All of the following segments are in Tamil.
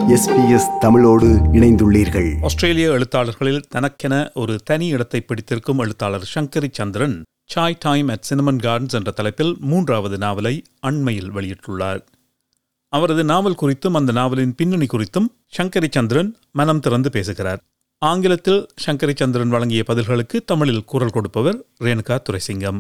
எஸ்பிஎஸ் தமிழோடு இணைந்துள்ளீர்கள் ஆஸ்திரேலிய எழுத்தாளர்களில் தனக்கென ஒரு தனி இடத்தை பிடித்திருக்கும் எழுத்தாளர் Shankari Chandran chai time at Cinnamon Gardens என்ற தலைப்பில் மூன்றாவது நாவலை அண்மையில் வெளியிட்டுள்ளார் அவரது நாவல் குறித்தும் அந்த நாவலின் பின்னணி குறித்தும் சங்கரி சந்திரன் மனம் திறந்து பேசுகிறார் ஆங்கிலத்தில் சங்கரி சந்திரன் வழங்கிய பதில்களுக்கு தமிழில் குரல் கொடுப்பவர் ரேணுகா துரைசிங்கம்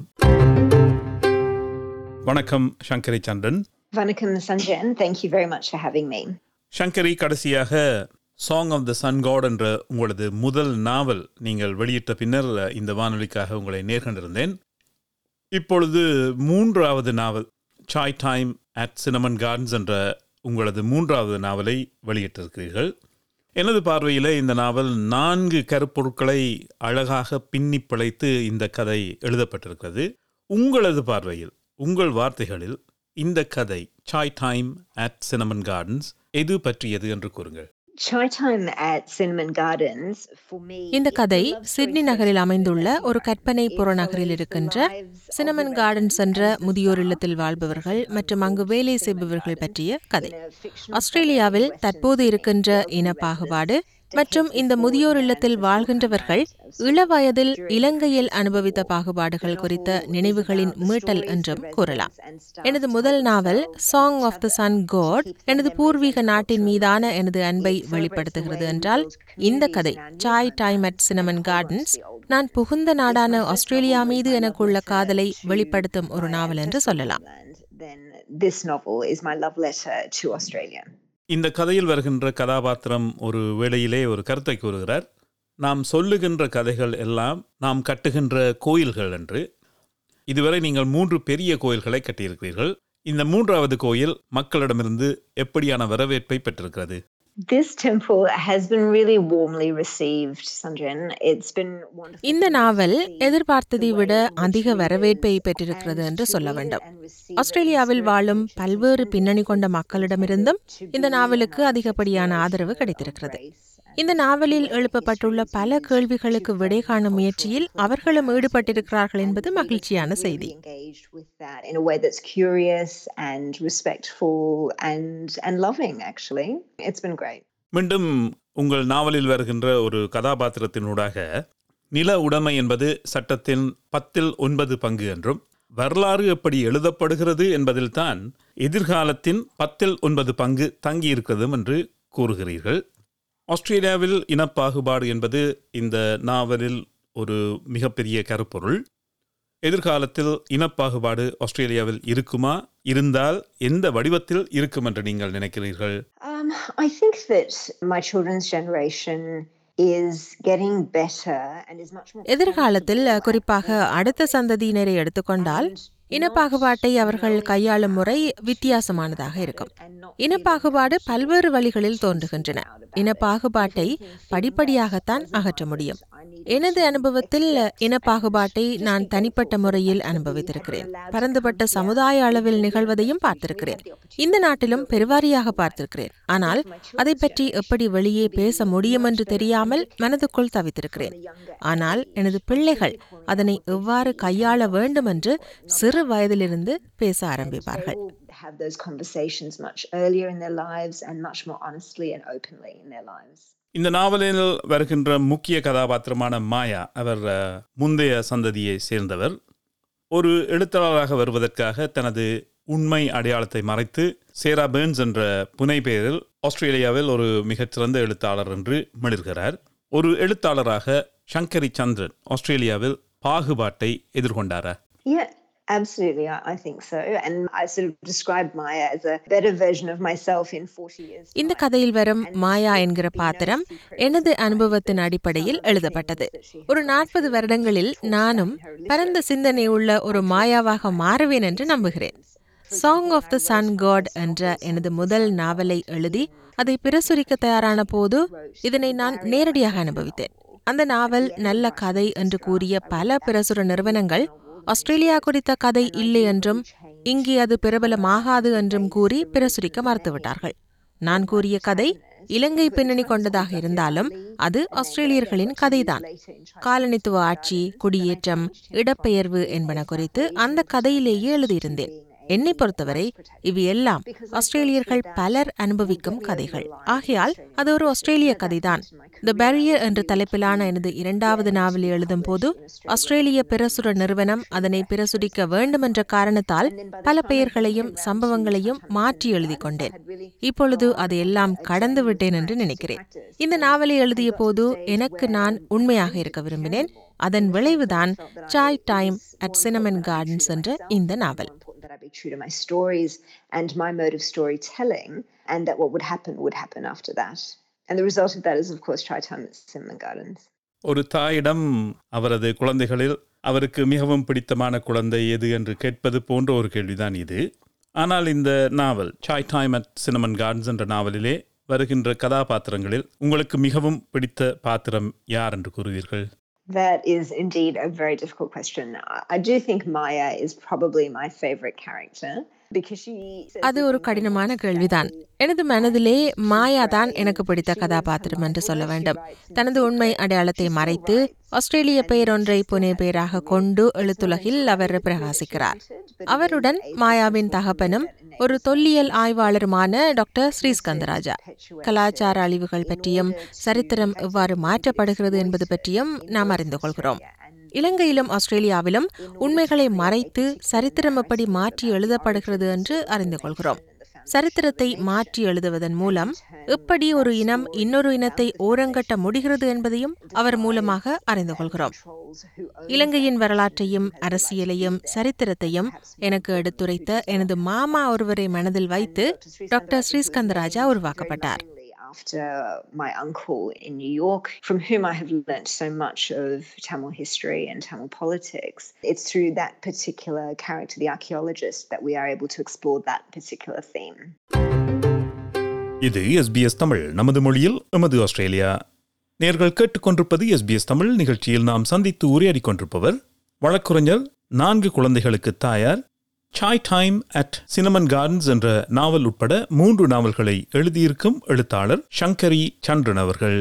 வணக்கம் சங்கரி சந்திரன் Vanakkam Sanjan, thank you very much for having me. Shankari கடைசியாக song of the sun god என்ற உங்களது முதல் நாவல் நீங்கள் வெளியிட்ட பின்னர் இந்த வானொலிக்காக உங்களை நேர்கொண்டிருந்தேன் இப்பொழுது மூன்றாவது நாவல் chai time at Cinnamon Gardens என்ற உங்களது மூன்றாவது நாவலை வெளியிட்டிருக்கிறீர்கள் எனது பார்வையில் இந்த நாவல் நான்கு கருப்பொருட்களை அழகாக பின்னி பிழைத்து இந்த கதை எழுதப்பட்டிருக்கிறது உங்களது பார்வையில் உங்கள் வார்த்தைகளில் இந்த கதை chai time at Cinnamon Gardens எது பற்றியது என்று கூறுங்கள் Chai Time at Cinnamon Gardens, for me, இந்த it's கதை a love story Sydney set நகரில் in அமைந்துள்ள Australia. ஒரு கற்பனை It புறநகரில் follows இருக்கின்ற the lives of Cinnamon the Gardens என்ற residents and முதியோர் the இல்லத்தில் staff வாழ்பவர்கள் of மற்றும் அங்கு Cinnamon வேலை Gardens செய்பவர்கள் பற்றிய கதை in a fictional ஆஸ்திரேலியாவில் setting in தற்போது Western இருக்கின்ற Sydney. இன Wealthy பாகுபாடு residents, மற்றும் decades இந்த before முதியோர் the இல்லத்தில் land was வாழ்கின்றவர்கள் colonized, இளவயதில் during the இலங்கையில் First அனுபவித்த War. பாகுபாடுகள் The குறித்த novel is நினைவுகளின் about the மீட்டல் stories என்றும் the கூறலாம் residents and staff எனது tell முதல் நாவல் themselves song and of the each sun other god to keep their எனது memories பூர்வீக and நாட்டின் culture மீதான alive. எனது அன்பை It celebrates the வெளிப்படுத்துகிறது way we என்றால் build இந்த communities கதை in our new chai time homeland at Cinnamon and Gardens hold on to the old நான் புகுந்த நாடான If my first Australia novel was மீது my எனக்குள்ள love letter காதலை to வெளிப்படுத்தும் ஒரு my நாவல் என்று ancestral சொல்லலாம் homeland, Then this novel is my love letter to Australia. இந்த கதையில் வருகின்ற கதாபாத்திரம் ஒரு வேளையிலே ஒரு கருத்தை கூறுகிறார் நாம் சொல்லுகின்ற கதைகள் எல்லாம் நாம் கட்டுகின்ற கோயில்கள் என்று இதுவரை நீங்கள் மூன்று பெரிய கோயில்களை கட்டியிருக்கிறீர்கள் இந்த மூன்றாவது கோயில் மக்களிடமிருந்து எப்படியான வரவேற்பை பெற்றிருக்கிறது This temple has been really warmly received, Sanjan. It's been wonderful. இந்த for me to novel see எதிர்பார்த்ததை the விட way in which அதிக வரவேற்பை readers பெற்றிருக்கிறது and என்று to சொல்ல read வேண்டும் and receive it ஆஸ்திரேலியாவில் in வாழும் spirit பல்வேறு and பின்னணி கொண்ட truth மக்களிடமிருந்தும் to இந்த be நாவலுக்கு an அதிகப்படியான ஆதரவு exploration of கிடைத்திருக்கிறது grace இந்த and நாவலில் the way எழுப்பப்பட்டுள்ள history is பல used கேள்விகளுக்கு to விடை frame காணும் cultural முயற்சியில் and அவர்களும் political ஈடுபட்டிருக்கிறார்கள் narratives, என்பது and readers மகிழ்ச்சியான have செய்தி really engaged with that in a way that's curious and respectful and and loving. Actually, it's been great. மீண்டும் உங்கள் நாவலில் வருகின்ற ஒரு கதாபாத்திரத்தினூடாக நில உடைமை என்பது சட்டத்தின் பத்தில் ஒன்பது பங்கு என்றும் வரலாறு எப்படி எழுதப்படுகிறது என்பதில்தான் எதிர்காலத்தின் பத்தில் ஒன்பது பங்கு தங்கியிருக்கிறதும் என்று கூறுகிறீர்கள் ஆஸ்திரேலியாவில் இனப்பாகுபாடு என்பது இந்த நாவலில் ஒரு மிகப்பெரிய கருப்பொருள் எதிர்காலத்தில் இனப்பாகுபாடு ஆஸ்திரேலியாவில் இருக்குமா இருந்தால் எந்த வடிவத்தில் இருக்கும் என்று நீங்கள் நினைக்கிறீர்கள் Um, I think that my children's generation is getting better and is much more. எதிர்காலத்தில் comfortable குறிப்பாக அடுத்த சந்ததியினரை எடுத்துக்கொண்டால் இனப்பாகுபாட்டை அவர்கள் கையாளும் முறை வித்தியாசமானதாக இருக்கும் இனப்பாகுபாடு பல்வேறு வழிகளில் தோன்றுகின்றன இனப்பாகுபாட்டை படிப்படியாகத்தான் அகற்ற முடியும் எனது அனுபவத்தில் இனப்பாகுபாட்டை நான் தனிப்பட்ட முறையில் அனுபவித்திருக்கிறேன் பரந்துபட்ட சமுதாய அளவில் நிகழ்வதையும் பார்த்திருக்கிறேன் இந்த நாட்டிலும் பெருவாரியாக பார்த்திருக்கிறேன் ஆனால் அதை பற்றி எப்படி வெளியே பேச முடியும் என்று தெரியாமல் மனதுக்குள் தவித்திருக்கிறேன் ஆனால் எனது பிள்ளைகள் அதனை எவ்வாறு கையாள வேண்டும் என்று சிறு வயதிலிருந்து பேச ஆரம்பிப்பார்கள் Will have those conversations much earlier in their lives and much more honestly and openly in their lives. இந்த நாவலில் வருகின்ற முக்கிய கதாபாத்திரமான மாயா அவர் அஹ், முந்தைய சந்ததியை சேர்ந்தவர் ஒரு எழுத்தாளராக வருவதற்காக தனது உண்மை அடையாளத்தை மறைத்து சேரா பேர்ன்ஸ் என்ற புனை பெயரில் ஆஸ்திரேலியாவில் ஒரு மிகச்சிறந்த எழுத்தாளர் என்று மிளிர்கிறார் ஒரு எழுத்தாளராக சங்கரி சந்திரன் ஆஸ்திரேலியாவில் பாகுபாட்டை எதிர்கொண்டாரா Yeah, absolutely. I, I think so. And I sort of described Maya as a better version of myself in 40 years. இந்த time. கதையில் வரும் And மாயா so என்கிற it'd be no பாத்திரம் secret எனது that அனுபவத்தின் some அடிப்படையில் of the எழுதப்பட்டது things that she ஒரு had நாற்பது gone through வருடங்களில் talks about நானும் in her பரந்த literary சிந்தனை உள்ள ஒரு culture மாயாவாக and மாறுவேன் என்று நம்புகிறேன் song of the sun god என்ற எனது முதல் நாவலை எழுதி அதை பிரசுரிக்க தயாரான போது இதனை நான் நேரடியாக அனுபவித்தேன் அந்த நாவல் நல்ல கதை என்று கூறிய பல பிரசுர நிறுவனங்கள் ஆஸ்திரேலியா குறித்த கதை இல்லை என்றும் இங்கே அது பிரபலமாகாது என்றும் கூறி பிரசுரிக்க மறுத்துவிட்டார்கள் நான் கூறிய கதை இலங்கை பின்னணி கொண்டதாக இருந்தாலும் அது ஆஸ்திரேலியர்களின் கதைதான் காலனித்துவ ஆட்சி குடியேற்றம் இடப்பெயர்வு என்பன குறித்து அந்த கதையிலேயே எழுதியிருந்தேன் என்னை பொறுத்தவரை இவை எல்லாம் ஆஸ்திரேலியர்கள் பலர் அனுபவிக்கும் கதைகள் ஆகையால் அது ஒரு ஆஸ்திரேலிய கதைதான் த பேரியர் என்ற தலைப்பிலான எனது இரண்டாவது நாவலை எழுதும் போது ஆஸ்திரேலிய பிரசுர நிறுவனம் அதனை பிரசுரிக்க வேண்டும் என்ற காரணத்தால் பல பெயர்களையும் சம்பவங்களையும் மாற்றி எழுதி கொண்டேன் இப்பொழுது அதை எல்லாம் கடந்து விட்டேன் என்று நினைக்கிறேன் இந்த நாவலை எழுதிய போது எனக்கு நான் உண்மையாக இருக்க விரும்பினேன் அதன் விளைவுதான் chai time at Cinnamon Gardens என்ற இந்த நாவல் that I be true to my stories and my mode of storytelling, and that what would happen would happen after that. And the result of that is, of course, Try Time at Cinnamon Gardens. ஒரு தாயிடம் அவரது குழந்தைகளில் அவருக்கு மிகவும் பிடித்தமான குழந்தை எது என்று கேட்பது போன்ற ஒரு கேள்விதான் இது ஆனால் இந்த நாவல் chai time at Cinnamon Gardens என்ற நாவலிலே வருகின்ற கதாபாத்திரங்களில் உங்களுக்கு மிகவும் பிடித்த பாத்திரம் யார் என்று கூறுவீர்கள் That is indeed a very difficult question. I- I do think Maya is probably my favorite character because she. says அது the ஒரு things கடினமான exactly கேள்விதான் எனது மனதிலே மாயா தான் எனக்கு பிடித்த கதாபாத்திரம் என்று சொல்ல வேண்டும் தனது உண்மை அடையாளத்தை மறைத்து ஆஸ்திரேலிய பெயர் ஒன்றை புனே பெயராக கொண்டு எழுத்துலகில் அவர் பிரகாசிக்கிறார் அவருடன் மாயாவின் தகப்பனும் ஒரு தொல்லியல் ஆய்வாளருமான டாக்டர் ஸ்ரீஸ்கந்தராஜா கலாச்சார அழிவுகள் பற்றியும் சரித்திரம் எவ்வாறு மாற்றப்படுகிறது என்பது பற்றியும் நாம் அறிந்து கொள்கிறோம் இலங்கையிலும் ஆஸ்திரேலியாவிலும் உண்மைகளை மறைத்து சரித்திரம் எப்படி மாற்றி எழுதப்படுகிறது என்று அறிந்து கொள்கிறோம் சரித்திரத்தை மாற்றி எழுதுவதன் மூலம் எப்படி ஒரு இனம் இன்னொரு இனத்தை ஓரங்கட்ட முடிகிறது என்பதையும் அவர் மூலமாக அறிந்து கொள்கிறோம் இலங்கையின் வரலாற்றையும் அரசியலையும் சரித்திரத்தையும் எனக்கு எடுத்துரைத்த எனது மாமா ஒருவரை மனதில் வைத்து டாக்டர் ஸ்ரீஸ்கந்தராஜா உருவாக்கப்பட்டார் After my uncle in New York, from whom I have learnt so much of Tamil history and Tamil politics, it's through that particular character, the archaeologist, that we are able to explore that particular theme. இது எஸ்பிஎஸ் தமிழ் நமது மொழியில் எமது ஆஸ்திரேலியா நேர்கள் கேட்டுக்கொண்டிருப்பது எஸ்பிஎஸ் தமிழ் நிகழ்ச்சியில் நாம் சந்தித்து உரையாடி கொண்டிருப்பவர் வழக்குரைஞர் நான்கு குழந்தைகளுக்கு தாயார் chai time at Cinnamon Gardens என்ற நாவல் உட்பட மூன்று நாவல்களை எழுதியிருக்கும் எழுத்தாளர் சங்கரி சந்திரன் அவர்கள்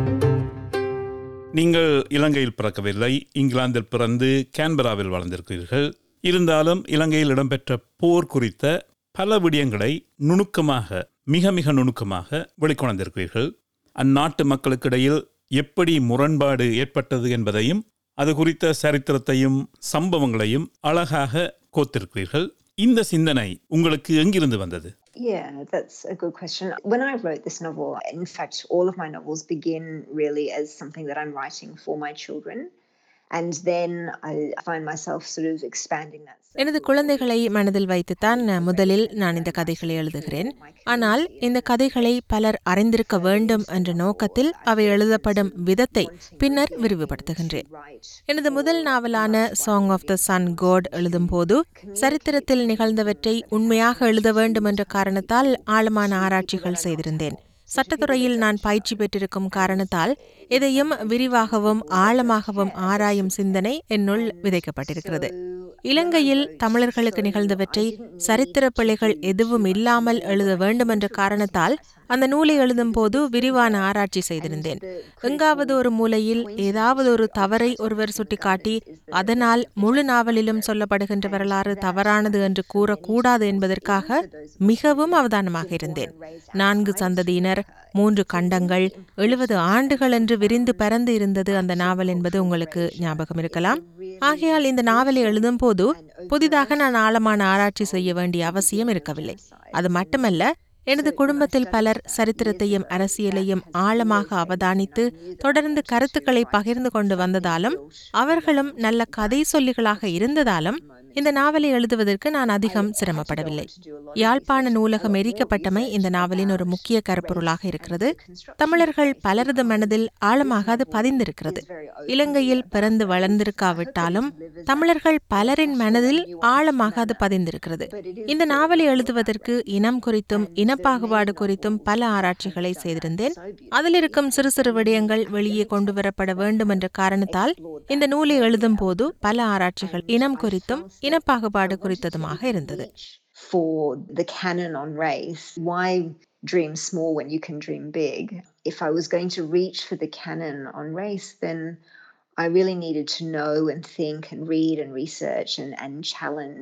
நீங்கள் இலங்கையில் பிறக்கவில்லை இங்கிலாந்தில் பிறந்து கேன்பராவில் வளர்ந்திருக்கிறீர்கள் இருந்தாலும் இலங்கையில் இடம்பெற்ற போர் குறித்த பல விடயங்களை நுணுக்கமாக மிக மிக நுணுக்கமாக வெளிக்கொணர்ந்திருக்கிறீர்கள் அந்நாட்டு மக்களுக்கிடையில் எப்படி முரண்பாடு ஏற்பட்டது என்பதையும் அது குறித்த சரித்திரத்தையும் சம்பவங்களையும் அழகாக கோத்திருக்கிறீர்கள் இந்த சிந்தனை உங்களுக்கு எங்கிருந்து வந்தது Yeah, that's a good question. When I wrote this novel, in fact, all of my novels begin really as something that I'm writing for my children. And then I find myself sort of expanding that. எனது குழந்தைகளை மனதில் வைத்துத்தான் முதலில் நான் இந்த கதைகளை எழுதுகிறேன் ஆனால் இந்த கதைகளை பலர் அறிந்திருக்க வேண்டும் என்ற நோக்கத்தில் அவை எழுதப்படும் விதத்தை பின்னர் விரிவுபடுத்துகின்றேன் எனது முதல் நாவலான song of the sun god எழுதும்போது சரித்திரத்தில் நிகழ்ந்தவற்றை உண்மையாக எழுத வேண்டும் என்ற காரணத்தால் ஆழமான ஆராய்ச்சிகள் செய்திருந்தேன் சட்டத்துறையில் நான் பயிற்சி பெற்றிருக்கும் காரணத்தால் எதையும் விரிவாகவும் ஆழமாகவும் ஆராயும் சிந்தனை என்னுள் விதைக்கப்பட்டிருக்கிறது இலங்கையில் தமிழர்களுக்கு நிகழ்ந்தவற்றை சரித்திர பிழைகள் எதுவும் இல்லாமல் எழுத வேண்டும் என்ற காரணத்தால் அந்த நூலை எழுதும்போது விரிவான ஆராய்ச்சி செய்திருந்தேன் எங்காவது ஒரு மூலையில் ஏதாவது ஒரு தவறை ஒருவர் சுட்டிக்காட்டி அதனால் முழு நாவலிலும் சொல்லப்படுகின்ற வரலாறு தவறானது என்று கூறக்கூடாது என்பதற்காக மிகவும் அவதானமாக இருந்தேன் நான்கு சந்ததியினர் மூன்று கண்டங்கள் எழுபது ஆண்டுகள் என்று விரிந்து பரந்து இருந்தது அந்த நாவல் என்பது உங்களுக்கு ஞாபகம் இருக்கலாம் ஆகையால் இந்த நாவலை எழுதும் போது புதிதாக நான் ஆழமான ஆராய்ச்சி செய்ய வேண்டிய அவசியம் இருக்கவில்லை அது மட்டுமல்ல எனது குடும்பத்தில் பலர் சரித்திரத்தையும் அரசியலையும் ஆழமாக அவதானித்து தொடர்ந்து கருத்துக்களை பகிர்ந்து கொண்டு வந்ததாலும் அவர்களும் நல்ல கதை சொல்லிகளாக இருந்ததாலும் இந்த நாவலை எழுதுவதற்கு நான் அதிகம் சிரமப்படவில்லை யாழ்ப்பாண நூலகம் எரிக்கப்பட்டமை இந்த நாவலின் ஒரு முக்கிய கருப்பொருளாக இருக்கிறது தமிழர்கள் பலரது மனதில் ஆழமாக அது பதிந்திருக்கிறது இலங்கையில் பிறந்து வளர்ந்திருக்காவிட்டாலும் தமிழர்கள் பலரின் மனதில் ஆழமாக அது பதிந்திருக்கிறது இந்த நாவலை எழுதுவதற்கு இனம் குறித்தும் இனப்பாகுபாடு குறித்தும் பல ஆராய்ச்சிகளை செய்திருந்தேன் அதில் இருக்கும் சிறு சிறு விடயங்கள் வெளியே கொண்டு வரப்பட வேண்டும் என்ற காரணத்தால் இந்த நூலை எழுதும் போது பல ஆராய்ச்சிகள் இனம் குறித்தும் இனப்பாகுபாடு குறித்ததுமாக இருந்தது For the canon on race, why dream small when you can dream big? If I was going to reach for the canon on race, then I really needed to know and think and read and research and, and challenge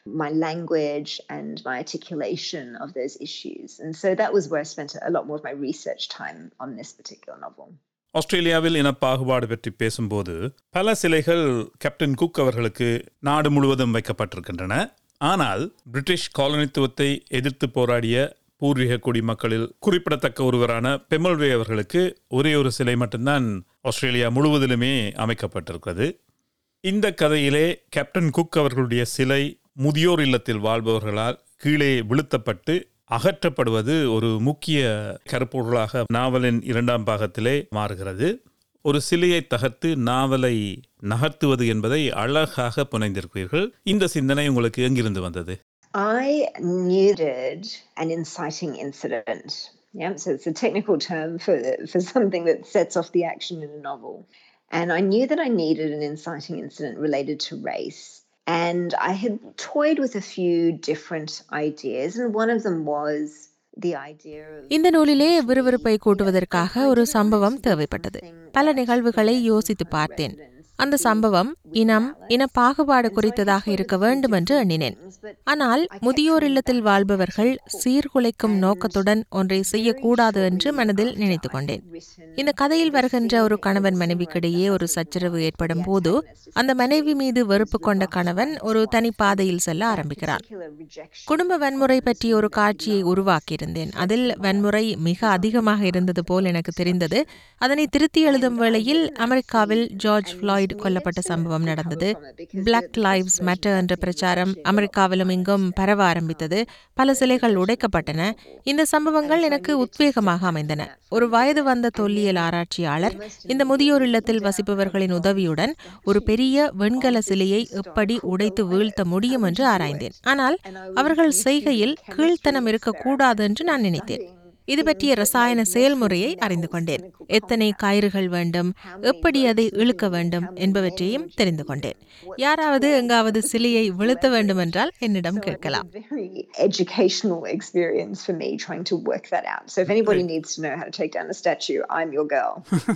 my language and my articulation of those issues. And so that was where I spent a lot more of my research time on this particular novel. ஆஸ்திரேலியாவில் இனப்பாகுபாடு பற்றி பேசும்போது பல சிலைகள் கேப்டன் குக் அவர்களுக்கு நாடு முழுவதும் வைக்கப்பட்டிருக்கின்றன ஆனால் பிரிட்டிஷ் காலனித்துவத்தை எதிர்த்து போராடிய பூர்வீக குடிமக்களில் குறிப்பிடத்தக்க ஒருவரான பெமல்வே அவர்களுக்கு ஒரே ஒரு சிலை மட்டும்தான் ஆஸ்திரேலியா முழுவதிலுமே அமைக்கப்பட்டிருக்கிறது இந்த கதையிலே கேப்டன் குக் அவர்களுடைய சிலை முதியோர் இல்லத்தில் வாழ்பவர்களால் கீழே விழுத்தப்பட்டு அகற்றப்படுவது ஒரு முக்கிய கருப்பொருளாக நாவலின் இரண்டாம் பாகத்திலே மாறுகிறது ஒரு சிலையை தகர்த்து நாவலை நகர்த்துவது என்பதை அழகாக புனைந்திருக்கிறீர்கள் இந்த சிந்தனை உங்களுக்கு எங்கிருந்து வந்தது I needed an inciting incident. Yeah, so it's a technical term for, for something that sets off the action in a novel. And I knew that I needed an inciting incident related to race. And I had toyed with a few different ideas, and one of them was the idea of. இந்த நூலிலே விறுவிறுப்பை கூட்டுவதற்காக ஒரு சம்பவம் தேவைப்பட்டது பல நிகழ்வுகளை யோசித்து பார்த்தேன் அந்த சம்பவம் இனம் இன பாகுபாடு குறித்ததாக இருக்க வேண்டும் என்று எண்ணினேன் ஆனால் முதியோர் இல்லத்தில் வாழ்பவர்கள் சீர்குலைக்கும் நோக்கத்துடன் ஒன்றை செய்யக்கூடாது என்று மனதில் நினைத்து கொண்டேன் இந்த கதையில் வருகின்ற ஒரு கணவன் மனைவிக்கிடையே ஒரு சச்சரவு ஏற்படும் போது அந்த மனைவி மீது வெறுப்பு கொண்ட கணவன் ஒரு தனி பாதையில் செல்ல ஆரம்பிக்கிறான் குடும்ப வன்முறை பற்றி ஒரு காட்சியை உருவாக்கியிருந்தேன் அதில் வன்முறை மிக அதிகமாக இருந்தது போல் எனக்கு தெரிந்தது அதனை திருத்தி எழுதும் வேளையில் அமெரிக்காவில் ஜார்ஜ் ஃபிளாய்டு கொல்லப்பட்ட சம்பவம் நடந்தது பிளாக் லைவ்ஸ் மேட்டர் என்ற பிரச்சாரம் அமெரிக்காவிலும் இங்கும் பரவ ஆரம்பித்தது பல சிலைகள் உடைக்கப்பட்டன இந்த சம்பவங்கள் எனக்கு உத்வேகமாக அமைந்தன ஒரு வயது வந்த தொல்லியல் ஆராய்ச்சியாளர் இந்த முதியோர் இல்லத்தில் வசிப்பவர்களின் உதவியுடன் ஒரு பெரிய வெண்கல சிலையை எப்படி உடைத்து வீழ்த்த முடியும் என்று ஆராய்ந்தேன் ஆனால் அவர்கள் செய்கையில் கீழ்த்தனம் இருக்கக்கூடாது என்று நான் நினைத்தேன் இது பற்றிய ரசாயன செயல்முறையை அறிந்து கொண்டேன் எத்தனை கயிறுகள் வேண்டும் எப்படி அதை இழுக்க வேண்டும் என்பவற்றையும் தெரிந்து கொண்டேன் யாராவது எங்காவது சிலையை விழுத்த வேண்டும் என்றால் என்னிடம் கேட்கலாம் A very educational experience for me trying to work that out. So if anybody needs to know how to take down a statue, I'm your girl.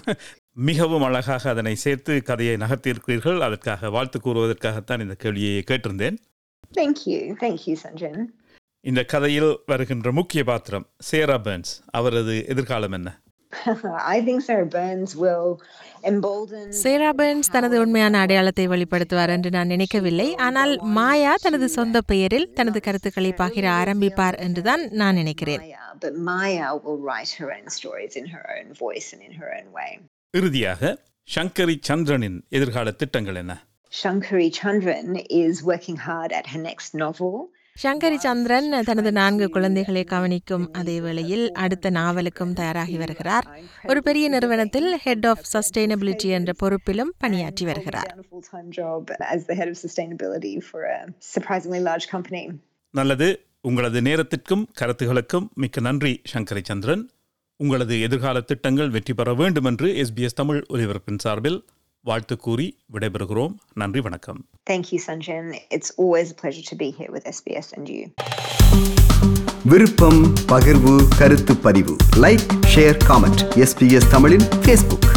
மிகவும் அழகாக அதனை சேர்த்து கதையை நகர்த்தியிருக்கிறீர்கள் அதற்காக வாழ்த்து கூறுவதற்காகத்தான் இந்த கேள்வியை கேட்டிருந்தேன் Thank you. Thank you, Sanjan. இந்த கதையில் வருகின்ற முக்கிய பாத்திரம் சேரா பெர்ன்ஸ் அவரது எதிர்காலம் என்ன I think Sarah Burns will embolden. Sera Burns தனது உண்மையான அடையாளத்தை வெளிப்படுத்துவார் என்று நான் நினைக்கவில்லை ஆனால் மாயா தனது சொந்த பெயரில் தனது கருத்துக்களை பகிர ஆரம்பிப்பார் என்றுதான் நான் நினைக்கிறேன் Maya, but Maya will write her own stories in her own voice and in her own way. இறுதியாக சங்கரி சந்திரனின் எதிர்கால திட்டங்கள் என்ன Shankari Chandran is working hard at her next novel. Sankari சந்திரன் தனது நான்கு குழந்தைகளை கவனிக்கும் அதே வேளையில் அடுத்த நாவலுக்கும் தயாராகி வருகிறார் ஒரு பெரிய நிறுவனத்தில் ஹெட் ஆஃப் சஸ்டைனபிலிட்டி என்ற பொறுப்பிலும் பணியாற்றி வருகிறார் Down a full-time job as the head of sustainability for a surprisingly large company. நல்லது உங்களது நேரத்திற்கும் கருத்துகளுக்கும் மிக்க நன்றி சங்கரி சந்திரன் உங்களது எதிர்கால திட்டங்கள் வெற்றி பெற வேண்டும் என்று எஸ்பிஎஸ் தமிழ் ஒலிபரப்பின் சார்பில் வாழ்த்து கூறி விடைபெறுகிறோம் நன்றி வணக்கம் Thank you, Sanjan. It's always a pleasure to be here with SBS and you. விருப்பம் பகிர்வு கருத்து பதிவு லைக் ஷேர் காமெண்ட் எஸ்பிஎஸ் தமிழின் ஃபேஸ்புக்